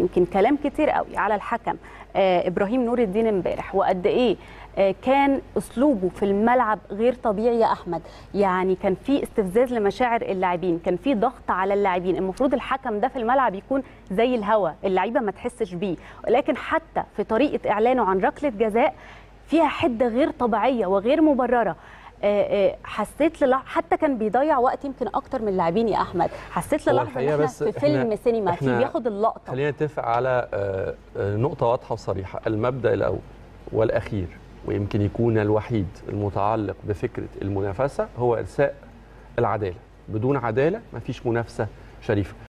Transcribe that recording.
يمكن كلام كتير قوي على الحكم آه ابراهيم نور الدين امبارح وقد ايه آه كان اسلوبه في الملعب غير طبيعي يا احمد يعني كان في استفزاز لمشاعر اللاعبين كان في ضغط على اللاعبين المفروض الحكم ده في الملعب يكون زي الهوا اللعيبه ما تحسش بيه ولكن حتى في طريقه اعلانه عن ركله جزاء فيها حده غير طبيعيه وغير مبرره آه، آه، حسيت للح... حتى كان بيضيع وقت يمكن اكتر من اللاعبين يا احمد حسيت هو للحظه ان الحقيقة احنا بس في إحنا- فيلم سينما في إحنا بياخد اللقطه خلينا نتفق على آه، آه، نقطة واضحة وصريحة المبدأ الأول والأخير ويمكن يكون الوحيد المتعلق بفكرة المنافسة هو إرساء العدالة بدون عدالة مفيش منافسة شريفة